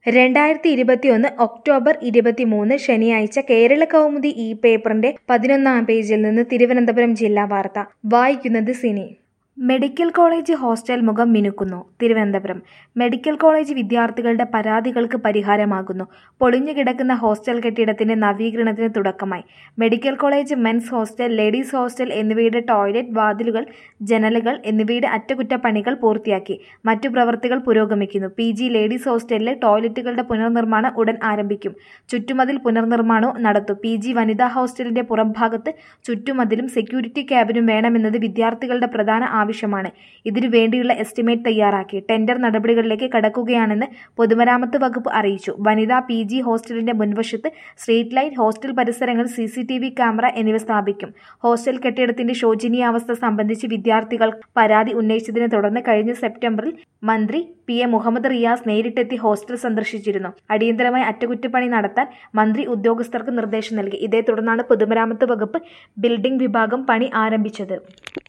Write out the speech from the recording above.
രണ്ടായിരത്തി ഇരുപത്തിയൊന്ന് ഒക്ടോബർ ഇരുപത്തിമൂന്ന് ശനിയാഴ്ച കേരള കൗമുദി ഈ പേപ്പറിന്റെ പതിനൊന്നാം പേജിൽ നിന്ന് തിരുവനന്തപുരം ജില്ലാ വാർത്ത വായിക്കുന്നത് സിനി മെഡിക്കൽ കോളേജ് ഹോസ്റ്റൽ മുഖം മിനുക്കുന്നു തിരുവനന്തപുരം മെഡിക്കൽ കോളേജ് വിദ്യാർത്ഥികളുടെ പരാതികൾക്ക് പരിഹാരമാകുന്നു പൊളിഞ്ഞു കിടക്കുന്ന ഹോസ്റ്റൽ കെട്ടിടത്തിന്റെ നവീകരണത്തിന് തുടക്കമായി medical college men's hostel ladies hostel എന്നിവയുടെ ടോയ്ലറ്റ് വാതിലുകൾ ജനലുകൾ എന്നിവയുടെ അറ്റകുറ്റപ്പണികൾ പൂർത്തിയാക്കി മറ്റു പ്രവൃത്തികൾ പുരോഗമിക്കുന്നു പി ജി ലേഡീസ് ഹോസ്റ്റലിലെ ടോയ്ലറ്റുകളുടെ പുനർനിർമ്മാണം ഉടൻ ആരംഭിക്കും ചുറ്റുമതിൽ പുനർനിർമ്മാണവും നടത്തും പി ജി വനിതാ ഹോസ്റ്റലിന്റെ പുറംഭാഗത്ത് ചുറ്റുമതിലും സെക്യൂരിറ്റി ക്യാബിനും വേണമെന്നത് വിദ്യാർത്ഥികളുടെ പ്രധാന ആവശ്യമാണ് ഇതിനു വേണ്ടിയുള്ള എസ്റ്റിമേറ്റ് തയ്യാറാക്കി ടെൻഡർ നടപടികളിലേക്ക് കടക്കുകയാണെന്ന് പൊതുമരാമത്ത് വകുപ്പ് അറിയിച്ചു വനിതാ പി ജി ഹോസ്റ്റലിന്റെ മുൻവശത്ത് സ്ട്രീറ്റ് ലൈറ്റ് ഹോസ്റ്റൽ പരിസരങ്ങളിൽ C C T V camera എന്നിവ സ്ഥാപിക്കും ഹോസ്റ്റൽ കെട്ടിടത്തിന്റെ ശോചനീയാവസ്ഥ സംബന്ധിച്ച് വിദ്യാർത്ഥികൾ പരാതി ഉന്നയിച്ചതിനെ തുടർന്ന് കഴിഞ്ഞ സെപ്റ്റംബറിൽ മന്ത്രി പി എ മുഹമ്മദ് റിയാസ് നേരിട്ടെത്തി ഹോസ്റ്റൽ സന്ദർശിച്ചിരുന്നു അടിയന്തരമായി അറ്റകുറ്റപ്പണി നടത്താൻ മന്ത്രി ഉദ്യോഗസ്ഥർക്ക് നിർദ്ദേശം നൽകി ഇതേ തുടർന്നാണ് പൊതുമരാമത്ത് വകുപ്പ് ബിൽഡിംഗ് വിഭാഗം പണി ആരംഭിച്ചത്